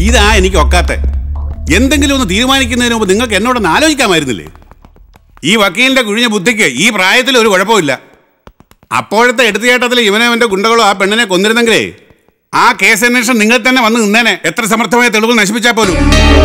ഇതാ എനിക്ക് ഒക്കാത്തെ എന്തെങ്കിലും ഒന്ന് തീരുമാനിക്കുന്നതിന് മുമ്പ് നിങ്ങൾക്ക് എന്നോടൊന്ന് ആലോചിക്കാമായിരുന്നില്ലേ ഈ വക്കീലിന്റെ കുഴിഞ്ഞ ബുദ്ധിക്ക് ഈ പ്രായത്തിൽ ഒരു കുഴപ്പമില്ല അപ്പോഴത്തെ എടുത്തുചേട്ടത്തിൽ ഇവനെ അവന്റെ ഗുണ്ടകളോ ആ പെണ്ണിനെ കൊന്നിരുന്നെങ്കിലേ ആ കേസ് അന്വേഷണം നിങ്ങൾ തന്നെ വന്ന് നിന്നേനെ എത്ര സമർത്ഥമായ തെളിവ് നശിപ്പിച്ചാൽ പോലും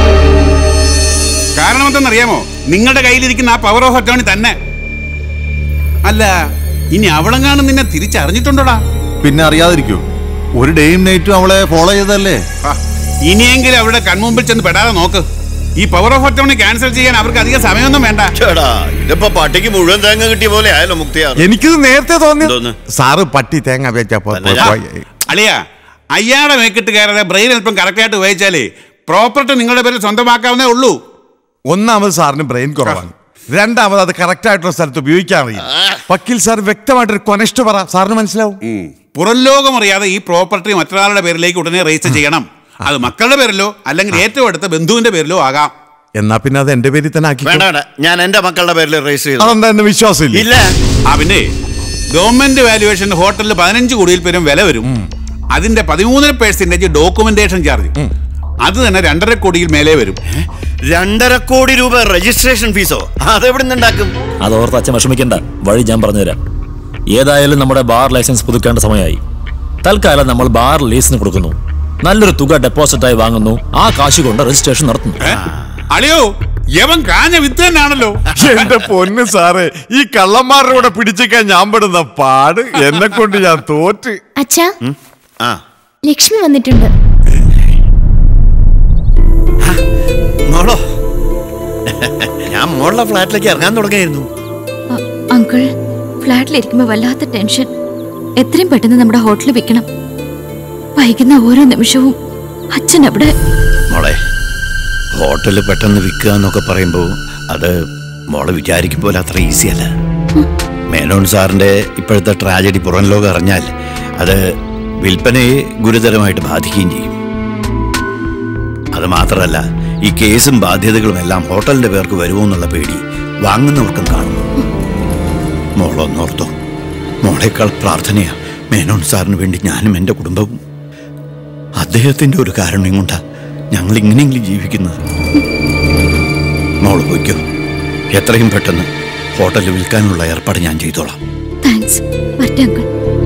കാരണം എന്തെന്നറിയാമോ നിങ്ങളുടെ കയ്യിലിരിക്കുന്ന ആ പവർ ഓഫ് അറ്റോണി തന്നെ അല്ല ഇനി അവളെങ്ങാനും നിന്നെ തിരിച്ചറിഞ്ഞിട്ടുണ്ടോടാ പിന്നെ അറിയാതിരിക്കൂ ഒരു ഡേയും നൈറ്റും അവളെ ഫോളോ ചെയ്തല്ലേ ആ, ഇനിയെങ്കിലും അവരുടെ കൺമുമ്പിൽ ചെന്ന് പെടാതെ നോക്ക് ഈ പവർ ഓഫ് അറ്റോണി ക്യാൻസൽ ചെയ്യാൻ അവർക്ക് അധികം സമയമൊന്നും വേണ്ട ചേടാ ഇതിപ്പോ പട്ടിക്ക് മുഴുവൻ തേങ്ങ കിട്ടിയ പോലെ ആയാലോ മുക്തിയാർ എനിക്കിത് നേരത്തെ തോന്നി എന്തോന്ന്? സാറ് പട്ടി തേങ്ങ വെച്ചപ്പോ അല്ല, പോയി. അളിയ അയാളുടെ മേക്കിട്ട് കയറാതെ ബ്രെയിൻ അല്പം കറക്റ്റായിട്ട് ഉപയോഗിച്ചാലേ പ്രോപ്പർട്ടി നിങ്ങളുടെ പേരിൽ സ്വന്തമാക്കാവുന്നേ ഉള്ളൂ ഒന്നാമത് സാറിന് ബ്രെയിൻ കുറവാണ് രണ്ടാമത് അത് കറക്റ്റ് ആയിട്ടുള്ള സ്ഥലത്ത് ഉപയോഗിക്കാൻ അറിയില്ല വക്കീൽ സാർ വ്യക്തമായിട്ടൊരു കൊനസ്റ്റ് പറ സാറിന് മനസ്സിലാവും ഉം. പുറം ലോകം അറിയാതെ ഈ പ്രോപ്പർട്ടി മറ്റൊരാളുടെ പേരിലേക്ക് ഉടനെ രജിസ്റ്റർ ചെയ്യണം അത് മക്കളുടെ പേരിലോ അല്ലെങ്കിൽ ഏറ്റവും അടുത്ത ബന്ധുവിന്റെ പേരിലോ ആകാം എന്നാ പിന്നെ അത് എന്റെ പേരിൽ തന്നെ ആക്കി വേണ്ട വേണ്ട ഞാൻ എന്റെ മക്കളുടെ പേരിൽ രജിസ്റ്റർ ചെയ്തു അതെന്താ എന്നെ വിശ്വാസമില്ല ഇല്ല ആ പിന്നെ ഗവൺമെന്റ് വാല്യുവേഷൻ ഹോട്ടലിൽ പതിനഞ്ച് കോടിയിൽ പേരും വില വരും അതിന്റെ പതിമൂന്നര പേഴ്സെന്റേജ് ഡോക്യുമെന്റേഷൻ ചാർജ് അത് തന്നെ രണ്ടര കോടിയിൽ മേലെ വരും രണ്ടര കോടി രൂപ രജിസ്ട്രേഷൻ ഫീസോ അതെവിടെ നിന്നുണ്ടാക്കും അതോർത്ത് അച്ഛൻ വിഷമിക്കണ്ട വഴി ഞാൻ പറഞ്ഞുതരാം ഏതായാലും നമ്മുടെ ബാർ ലൈസൻസ് പുതുക്കേണ്ട സമയമായി തൽക്കാലം നമ്മൾ ബാർ ലീസിന് കൊടുക്കുന്നു നല്ലൊരു തുക ഡെപ്പോസിറ്റായി വാങ്ങുന്നു ആ കാശ് കൊണ്ട് രജിസ്ട്രേഷൻ നടത്തുന്നു ഏ? അളിയോ യവൻ കാഞ്ഞ വിത്ത് തന്നെയാണല്ലോ എന്റെ പൊന്ന് സാറേ ഈ കള്ളന്മാരുടെ കൂടെ പിടിച്ചിക്കാൻ ഞാൻ പെടുന്ന പാട് എന്നെ കൊണ്ട് ഞാൻ തോറ്റ് അച്ഛാ ആ ലക്ഷ്മി വന്നിട്ടുണ്ട് മോളോ ഞാൻ മോളുടെ ഫ്ലാറ്റിലേക്ക് ഇറങ്ങാൻ തുടങ്ങിയായിരുന്നു അ- അങ്കിൾ ഫ്ലാറ്റിലിരിക്കുമ്പോ വല്ലാത്ത ടെൻഷൻ എത്രയും പെട്ടെന്ന് നമ്മുടെ ഹോട്ടൽ വിൽക്കണം വൈകുന്ന ഓരോ നിമിഷവും അച്ഛൻ അവിടെ മോളെ ഹോട്ടലിൽ പെട്ടെന്ന് വിൽക്കുക എന്നൊക്കെ പറയുമ്പോൾ അത് മോളെ വിചാരിക്കും പോലെ അത്ര ഈസി അല്ല മേനോൻ സാറിന്റെ ഇപ്പോഴത്തെ ട്രാജഡി പുറം ലോകം അറിഞ്ഞാൽ അത് വിൽപ്പനയെ ഗുരുതരമായിട്ട് ബാധിക്കുകയും ചെയ്യും അത് മാത്രമല്ല ഈ കേസും ബാധ്യതകളും എല്ലാം ഹോട്ടലിന്റെ പേർക്ക് വരുമോ എന്നുള്ള പേടി വാങ്ങുന്നവർക്കും കാണും മോളൊന്നോർത്തോ മോളേക്കാൾ പ്രാർത്ഥനയാ മേനോൻ സാറിന് വേണ്ടി ഞാനും എൻ്റെ കുടുംബവും അദ്ദേഹത്തിന്റെ ഒരു കാരണം കൊണ്ടാ ഞങ്ങൾ ഇങ്ങനെയെങ്കിലും ജീവിക്കുന്നത് മോള് പോയിക്കോ എത്രയും പെട്ടെന്ന് ഹോട്ടലിൽ വിൽക്കാനുള്ള ഏർപ്പാട് ഞാൻ ചെയ്തോളാം താങ്ക്സ് വരട്ടെ അങ്കിൾ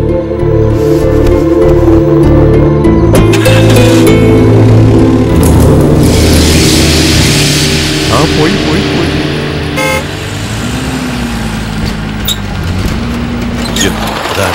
ആ പോയി പോയി പോയി ഇയ്യോ, അതാണ്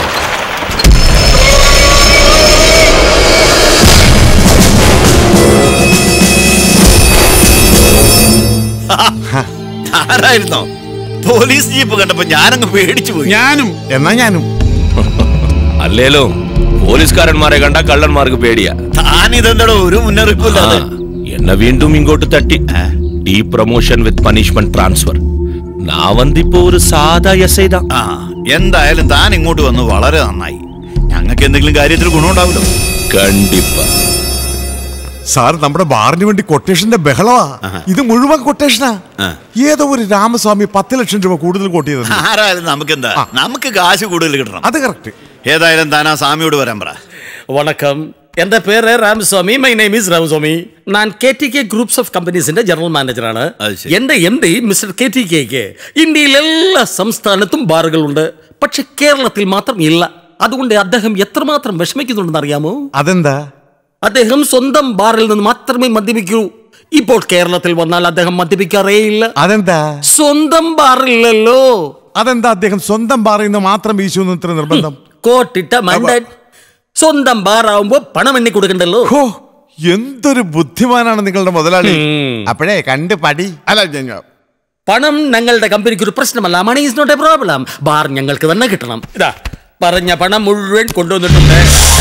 ആരായിരുന്നോ പോലീസ് ജീപ്പ് കണ്ടപ്പോ ഞാനങ്ങ് പേടിച്ചു പോയി ഞാനും എന്നാ ഞാനും അല്ലേലോ പോലീസുകാരന്മാരെ കണ്ട കള്ളന്മാർക്ക് പേടിയാ താൻ ഇതെന്താടോ ഒരു മുന്നറിയിപ്പില്ലാതെ ആ, എന്നെ വീണ്ടും ഇങ്ങോട്ട് തട്ടി ആ. De promotion with punishment transfer ഞാൻ വന്നിപ്പോ ഒരു സാധാ എസ് ഐ ആ എന്തായാലും താൻ ഇങ്ങോട്ട് വന്നു വളരെ നന്നായി ഞങ്ങൾക്ക് എന്തെങ്കിലും കാര്യത്തിൽ ഗുണമുണ്ടാവുമല്ലോ കണ്ടിപ്പ സാർ നമ്മുടെ ബാറിന് വേണ്ടി കൊട്ടേഷന്റെ ബഹളമാ ഇത് മുഴുവൻ കൊട്ടേഷനാ ആ. ഏതോ ഒരു രാമസ്വാമി പത്ത് ലക്ഷം രൂപ കൂടുതൽ കോട്ട് ചെയ്തത് ആരായാലും നമുക്കെന്താ നമുക്ക് കാശ് കൂടുതൽ കിട്ടണം അത് കറക്റ്റ് ഏതായാലും താൻ ആ സ്വാമിയോട് വരാൻ പറ வணக்கம் என் பேரு Ramaswamy my name is Ramaswamy நான் கேடிகே ഗ്രൂപ്പ്സ് ഓഫ് കമ്പനീസിന്റെ ജനറൽ മാനേജറാണ് അത് ശരി. എന്റെ M D mister K T കെക്ക് ഇന്ത്യയിൽ എല്ലാ സംസ്ഥാനത്തും ബാറുകളുണ്ട് പക്ഷെ കേരളത്തിൽ മാത്രം ഇല്ല അതുകൊണ്ട് അദ്ദേഹം എത്രമാത്രം വിഷമിക്കുന്നുണ്ടെന്ന് അറിയാമോ അതെന്താ അദ്ദേഹം സ്വന്തം ബാറിൽ നിന്ന് മാത്രമേ മദ്യപിക്കൂ ഇപ്പോൾ കേരളത്തിൽ വന്നാൽ അദ്ദേഹം മദ്യപിക്കാറേ ഇല്ല അതെന്താ സ്വന്തം ബാറില്ലല്ലോ അതെന്താ അദ്ദേഹം സ്വന്തം ബാറിൽ നിന്ന് മാത്രം വീശുന്നു ഇത്ര നിർബന്ധം കോട്ടിട്ട മണ്ടൻ സ്വന്തം ബാറാവുമ്പോ പണം എണ്ണി കൊടുക്കണ്ടല്ലോ ഹോ എന്തൊരു ബുദ്ധിമാനാണ് നിങ്ങളുടെ മുതലാളി അപ്പോഴേ കണ്ട് പടി അല്ല ഞാൻ- പണം ഞങ്ങളുടെ കമ്പനിക്ക് ഒരു പ്രശ്നമല്ല money is not a problem bar ഞങ്ങൾക്ക് തന്നെ കിട്ടണം ഇതാ പറഞ്ഞ പണം മുഴുവൻ കൊണ്ടുവന്നിട്ടുണ്ട്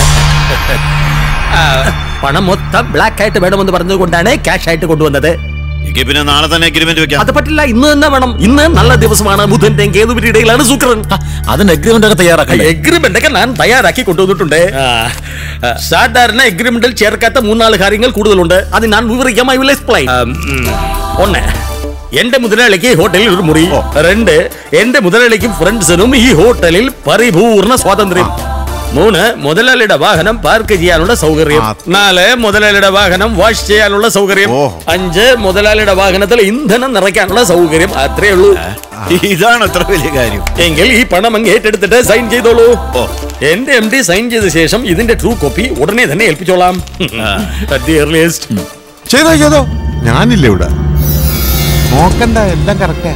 ആ, പണം മൊത്തം ബ്ലാക്ക് ആയിട്ട് വേണമെന്ന് പറഞ്ഞതുകൊണ്ടാണ് ക്യാഷ് ആയിട്ട് കൊണ്ടുവന്നത് എങ്കിൽ പിന്നെ നാളെ തന്നെ അഗ്രിമെന്റ് വെക്കാം അത് പറ്റില്ല ഇന്ന് തന്നെ വേണം ഇന്ന് നല്ല ദിവസമാണ് ബുധന്റെയും കേതുവിന്റെ ഇടയിലാണ് ശുക്രൻ അതിന് അഗ്രിമെന്റ് ഒക്കെ തയ്യാറാക്കണ്ടേ എഗ്രിമെന്റ് ഒക്കെ ഞാൻ തയ്യാറാക്കി കൊണ്ടുവന്നിട്ടുണ്ട് ആ, ആ, സാധാരണ എഗ്രിമെന്റിൽ ചേർക്കാത്ത മൂന്നാല് കാര്യങ്ങൾ കൂടുതലുണ്ട് അത് ഞാൻ വിവരിക്കാം ഐ വിൽ എക്സ്പ്ലൈൻ ഒന്ന് എന്റെ മുതലാളിക്ക് ഹോട്ടലിൽ ഒരു മുറി രണ്ട് എന്റെ മുതലാളിക്കും ഫ്രണ്ട്സിനും ഈ ഹോട്ടലിൽ പരിപൂർണ സ്വാതന്ത്ര്യം മൂന്ന് മുതലാളിയുടെ വാഹനം പാർക്ക് ചെയ്യാനുള്ള സൗകര്യം ആ. നാല് മുതലാളിയുടെ വാഹനം വാഷ് ചെയ്യാനുള്ള സൗകര്യം ഓ. അഞ്ച് മുതലാളിയുടെ വാഹനത്തിൽ ഇന്ധനം നിറയ്ക്കാനുള്ള സൗകര്യം അത്രേ ഉള്ളൂ ഇതാണ് അത്ര വലിയ കാര്യം എങ്കിൽ ഈ പണം അങ്ങ് ഏറ്റെടുത്തിട്ട് സൈൻ ചെയ്തോളൂ എന്റെ എം ഡി സൈൻ ചെയ്ത ശേഷം ഇതിന്റെ ട്രൂ കോപ്പി ഉടനെ തന്നെ ഏൽപ്പിച്ചോളാം At the earliest. ചെയ്തോ ചെയ്തോ ഞാനില്ല ഇവിടെ നോക്കണ്ട എല്ലാം കറക്റ്റാ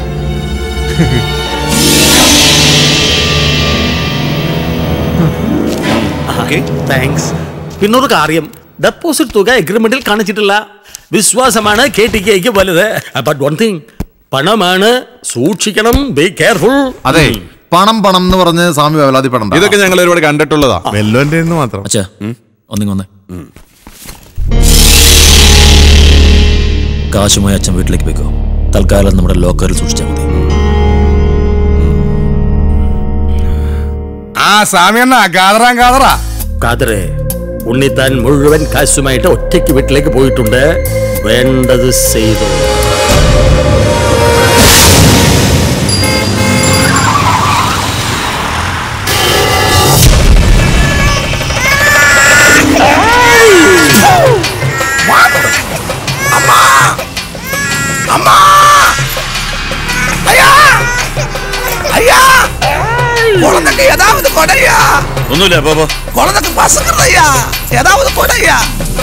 താങ്ക്സ് പിന്നൊരു കാര്യം ഡെപ്പോസിറ്റ് തുക എഗ്രിമെന്റിൽ കാണിച്ചിട്ടില്ല വിശ്വാസമാണ് കെ ടി കെക്ക് വലുത് ബട്ട് വൺ തിങ് പണമാണ് സൂക്ഷിക്കണം ബി കെയർഫുൾ അതെ പണം പണം എന്ന് പറഞ്ഞ് സ്വാമി വേവലാതിപ്പെടണ്ട ഇതൊക്കെ ഞങ്ങൾ ഒരുപാട് കണ്ടിട്ടുള്ളതാ വെല്ലോന്റെ മാത്രം അച്ഛാ ഒന്നിങ്ങ് വന്നേ കാശുമായി അച്ഛൻ വീട്ടിലേക്ക് വെക്കോ തൽക്കാലം നമ്മുടെ ലോക്കറിൽ സൂക്ഷിച്ചാൽ മതി ആ സ്വാമി എന്നാ ഗാദറാൻ ഗാദറാ കാതറെ ഉണ്ണിത്താൻ മുഴുവൻ കാശുമായിട്ട് ഒറ്റയ്ക്ക് വീട്ടിലേക്ക് പോയിട്ടുണ്ട് വേണ്ടത് ചെയ്തു குழந்தைக்கு ஏதாவது கொடையா ഒന്നുമില്ല അപ്പൊ குழந்தைக்கு பசங்களையா ஏதாவது கொடையா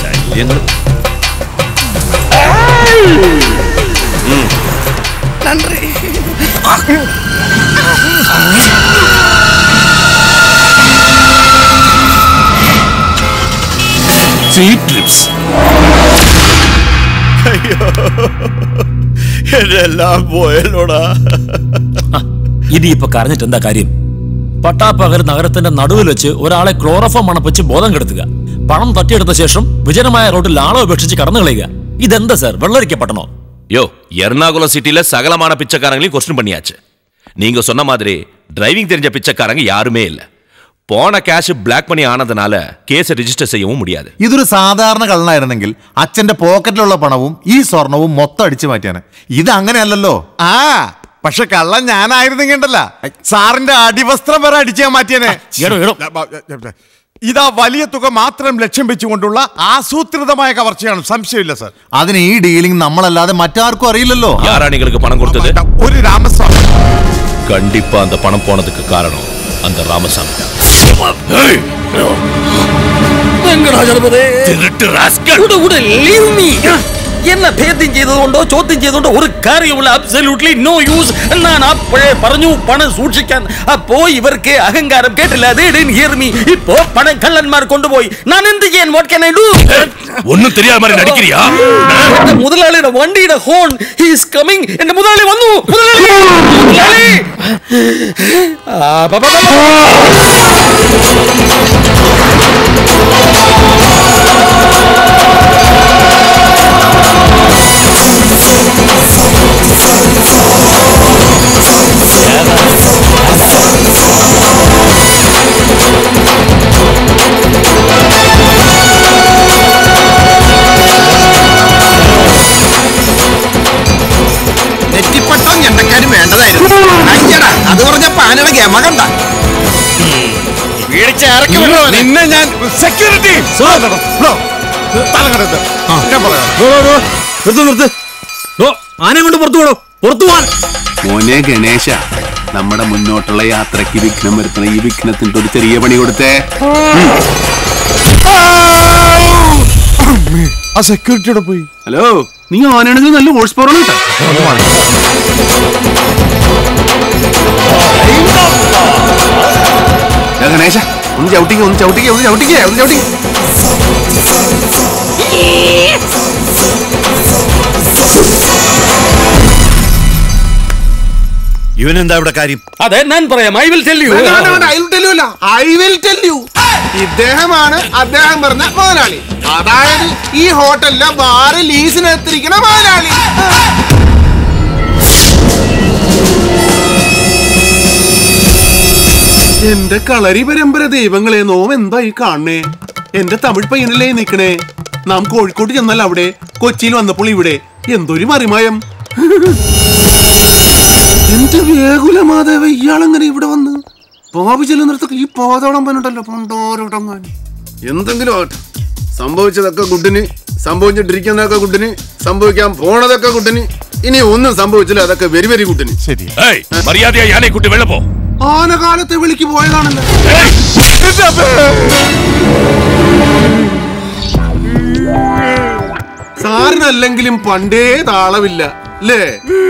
நன்றி എല്ലാം പോയല്ലോടാ ഇനി ഇപ്പൊ കരഞ്ഞിട്ട് എന്താ കാര്യം പട്ടാപ്പകൽ നഗരത്തിന്റെ നടുവിൽ വെച്ച് ഒരാളെ ക്ലോറോഫോം മണപ്പിച്ച് ബോധം കെടുത്തുക പണം തട്ടിയെടുത്ത ശേഷം വിജനമായ റോഡിൽ ആളെ ഉപേക്ഷിച്ച് കടന്നു കളയുക ഇതെന്താ സാർ വെള്ളരിക്കപ്പെട്ടണോ யோ எர்ணாகுளம் சிட்டில சகலமான பிச்சைக்காரங்களையும் கொஸ்டின் பண்ணியாச்சு நீங்க சொன்ன மாதிரி டிரைவிங் தெரிஞ்ச பிச்சைக்காரங்க யாருமே இல்ல போன கேஷ் பிளாக் பண்ணி ஆனதுனால கேஸை ரிஜிஸ்டர் செய்யவும் முடியாது ഇതൊരു സാധാരണ കള്ളനായിരുന്നെങ്കിൽ അച്ഛന്റെ പോക്കറ്റിലുള്ള പണവും ഈ സ്വർണവും മൊത്തം അടിച്ചു മാറ്റിയാണ് ഇത് അങ്ങനെയല്ലല്ലോ ആ പക്ഷെ കള്ളൻ ഞാനായിരുന്നെങ്കിണ്ടല്ല സാറിന്റെ അടിവസ്ത്രം വരെ അടിച്ചാൻ മാറ്റിയനെ എടോ, എടോ. ഇതാ വലിയ തുക മാത്രം ലക്ഷ്യം വെച്ചുകൊണ്ടുള്ള ആസൂത്രിതമായ കവർച്ചയാണ് സംശയമില്ല സാർ അതിന് ഈ ഡീലിംഗ് നമ്മളല്ലാതെ മറ്റാർക്കും അറിയില്ലല്ലോ யாரா നിങ്ങൾക്ക് பணம் கொடுத்தது ഒരു രാമസ്വാമി கண்டிப்பா அந்த பணம் போனதுக்கு காரணம் அந்த ராமசாமி தான். വെങ്കടാചലപതേ திருட்டு rascal. ഉട ഉട leave me. എന്നെ ഭേദ്യം ചെയ്തതുകൊണ്ടോ ചോദ്യം ചെയ്തുകൊണ്ടോ ഒരു കാര്യമുള്ള അബ്സല്യൂട്ട്ലി നോ യൂസ് ഞാൻ അപ്പോഴേ പറഞ്ഞു പണം സൂക്ഷിക്കാൻ അപ്പോ ഇവർക്ക് അഹങ്കാരം കേട്ടില്ല they didn't hear me ഇപ്പോ പണം കള്ളന്മാർ കൊണ്ടുപോയി ഞാൻ എന്ത് ചെയ്യാൻ what can I do ஒண்ணும் தெரியாத மாதிரி நடிக்கிறியா എന്റെ മുതലാളിയുടെ വണ്ടിയുടെ ഹോൺ ഹീസ് കമ്മിങ് എന്റെ മുതലാളി വന്നു മുതലാളി മുതലാളി ആ, പ, പ, പ, പ. നെറ്റിപ്പട്ടോ ഞണ്ടക്കാരും വേണ്ടതായിരുന്നു അയ്യടാ അത് പറഞ്ഞപ്പോ ആനയുടെ ഗമ കണ്ട നിന്നെ ഞാൻ സെക്യൂരിറ്റി ഞാൻ പറയാം നിർത്ത് നിർത്ത് ഓ ആനെ കൊണ്ട് പുറത്തു പോടോ പുറത്തു പോവാൻ മോനെ ഗണേശ നമ്മുടെ മുന്നോട്ടുള്ള യാത്രയ്ക്ക് വിഘ്നം വരുത്തുന്ന ഈ വിഘ്നത്തിന്റെ ഒരു ചെറിയ പണി കൊടുത്തേ ആ സെക്യൂരിറ്റിയുടെ പോയി ഹലോ നീ ഓനാണെങ്കിൽ നല്ല ഹോഴ്സ് പവർ കേട്ടോ ദാ ഗണേശ ഒന്ന് ചവിട്ടിക്ക ഒന്ന് ചവിട്ടിക്ക ഒന്ന് ചവിട്ടിക്ക ഒന്ന് ചവിട്ടിക്ക ഇവനെന്താ ഇവിടെ കാര്യം അതെ ഞാൻ പറയാം I will tell you I will tell you ഇദ്ദേഹമാണ് അദ്ദേഹം പറഞ്ഞ മുതലാളി അതായത് ഈ ഹോട്ടലിലെ ബാറ് ലീസിന് എത്തിരിക്കുന്ന മുതലാളി എന്റെ കളരി പരമ്പര ദൈവങ്ങളെ നോം എന്തായി കാണണേ എന്റെ തമിഴ് പയ്യനല്ലേ നിക്കണേ നാം കോഴിക്കോട് ചെന്നാൽ അവിടെ കൊച്ചിയിൽ വന്നപ്പോൾ ഇവിടെ എന്തൊരു മറിമായം എന്റെ വേകുല മാധവ ഇയാളെങ്ങനെ ഇവിടെ വന്ന് പാപി ചെല്ലുന്നിടത്തൊക്കെ ഈ പാതോടമ്പനുണ്ടല്ലോ പണ്ടോരോടങ്ങാൻ എന്തെങ്കിലും ആകട്ടെ സംഭവിച്ചതൊക്കെ കുട്ടിന് സംഭവിച്ചിട്ടിരിക്കുന്നതൊക്കെ കുട്ടിന് സംഭവിക്കാൻ പോണതൊക്കെ കുട്ടിന് ഇനി ഒന്നും സംഭവിച്ചില്ല അതൊക്കെ വെരി വെരി കുട്ടിന് ശരി ഏയ് മര്യാദയായി ആനയെ കുട്ടി വെള്ള പോ ആനകാലത്തെ വിളിക്ക് പോയതാണല്ലോ സാറിനല്ലെങ്കിലും പണ്ടേ താളമില്ല അല്ലേ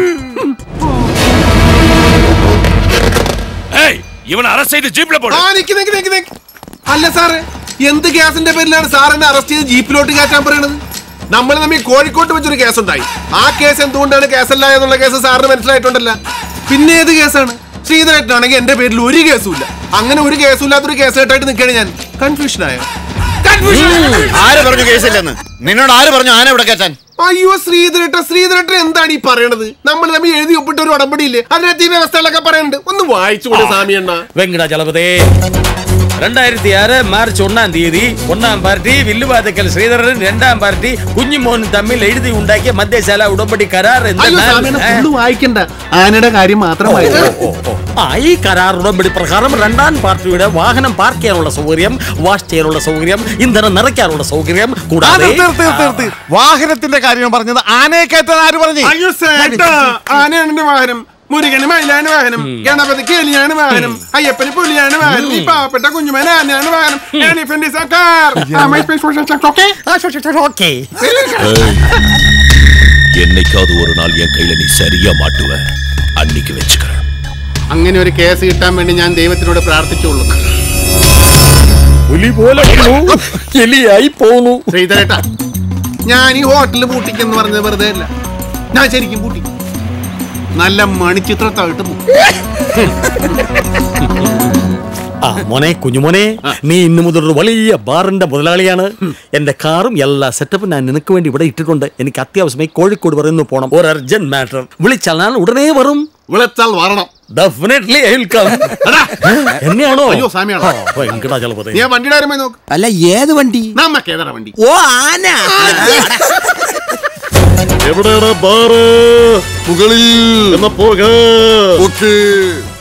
ഏയ് ഇവൻ അറസ്റ്റ് ചെയ്ത് ജീപ്പിലെ പോടും ആ നിക്ക് നിക്ക് നിക്ക് നിക്ക്. അല്ല സാറേ എന്ത് കേസിന്റെ പേരിലാണ് സാർ എന്നെ അറസ്റ്റ് ചെയ്ത് ജീപ്പിലോട്ട് കയറ്റാൻ പറയണത് നമ്മൾ തമ്മിൽ കോഴിക്കോട്ട് വെച്ചൊരു കേസ് ഉണ്ടായി ആ കേസ് എന്തുകൊണ്ടാണ് കേസല്ല എന്നുള്ള കേസ് സാറിന് മനസ്സിലായിട്ടുണ്ടല്ല പിന്നെ ഏത് കേസാണ് ശ്രീധരേട്ടനാണെങ്കിൽ എന്റെ പേരിൽ ഒരു കേസും ഇല്ല അങ്ങനെ ഒരു കേസും ഇല്ലാത്തൊരു കേസായിട്ടായിട്ട് നിൽക്കുകയാണ് ഞാൻ കൺഫ്യൂഷൻ ആയോ കൺഫ്യൂഷൻ ആര് പറഞ്ഞു കേസില്ലെന്ന് നിന്നോട് ആര് പറഞ്ഞു ആന ഇവിടെ കയറ്റാൻ അയ്യോ ശ്രീധരേട്ട ശ്രീധരേട്ടൻ എന്താണ് ഈ പറയണത് നമ്മൾ തമ്മിൽ എഴുതി ഒപ്പിട്ട ഒരു ഉടമ്പടിയില്ലേ അതിനകത്ത് ഈ വ്യവസ്ഥകളൊക്കെ പറയുന്നുണ്ട് ഒന്ന് വായിച്ചുകൂടെ സാമി എണ്ണ வெங்கடாச்சலபதி ரெண்டாயிரத்தி ஆறு மார்ச் ஒன்னாம் தேதி ஒன்னாம் பார்ட்டி வில்லுவாதக்கல் ஸ்ரீதரன் இரண்டாம் பார்ட்டி കുഞ്ഞുമോൻ തമ്മിൽ എഴുതി ഉണ്ടാക്കിയ മദ്യശാല ഉടമ്പടി കരാർ അയ്യോ സാമി എണ്ണ ഫുള്ള് വായിക്കണ്ട ആനയുടെ കാര്യം മാത്രം വായിച്ചു ആ ഈ കരാർ ഉടമ്പടി പ്രകാരം രണ്ടാം പാർട്ടിയുടെ വാഹനം പാർക്ക് ചെയ്യാനുള്ള സൗകര്യം വാഷ് ചെയ്യാനുള്ള സൗകര്യം ഇന്ധനം നിറയ്ക്കാനുള്ള സൗകര്യം ആ, കൂടാതെ നിർത്ത്, നിർത്ത്, നിർത്ത്, നിർത്ത്. വാഹനത്തിന്റെ കാര്യം പറഞ്ഞത് ആനയെ കയറ്റാൻ ആര് പറഞ്ഞു അയ്യോ സേട്ടാ ആനയാണ് എന്റെ വാഹനം മുരുകന് മയിലാണ് വാഹനം ഗണപതിക്ക് എലിയാണ് വാഹനം അയ്യപ്പന് പുലിയാണ് വാഹനം ഈ പാവപ്പെട്ട കുഞ്ഞുമന ആനയാണ് വാഹനം Elephant is a car. Am I supposed to say okay? Okay என்னைக்காவது ஒரு நாள் என் கையில நீ சரியா மாட்டுவ அன்னைக்கு வச்சுக்கிறேன் അങ്ങനെ ഒരു കേസ് കിട്ടാൻ വേണ്ടി ഞാൻ ദൈവത്തിനോട് പ്രാർത്ഥിച്ചുള്ളൂ പുലി പോലെ വന്നു എലിയായി പോന്നു ശ്രീധരേട്ടാ ഞാൻ ഈ ഹോട്ടലിൽ പൂട്ടിക്കെന്ന് പറഞ്ഞത് വെറുതെ അല്ല ഞാൻ ശരിക്കും പൂട്ടി നല്ല മണിച്ചിത്രത്തായിട്ട് പോകും ആ മോനെ കുഞ്ഞുമോനെ നീ ഇന്നു മുതൽ ഒരു വലിയ ബാറിന്റെ മുതലാളിയാണ് എന്റെ കാറും എല്ലാ സെറ്റപ്പും ഞാൻ നിനക്ക് വേണ്ടി ഇവിടെ ഇട്ടിട്ടുണ്ട് എനിക്ക് അത്യാവശ്യമായി കോഴിക്കോട് പറയുന്നു പോണം ഒരു അർജന്റ് മാറ്റർ വിളിച്ചാൽ ഞാൻ ഉടനെ വരും വിളിച്ചാൽ വരണം ഡെഫിനറ്റ്ലി ഐ വിൽ കം എന്നെയാണോ അയ്യോ, സാമിയാണോ? വെങ്കടാചലപതി നീ ആ വണ്ടിയുടെ കാര്യമായി നോക്ക് അല്ല ഏത് വണ്ടി നമ്മക്ക് ഏതാണ് വണ്ടി ഓ ആന എവിടെയാണ് ബാറ് മുകളിൽ എന്നാ പോക ഓക്കേ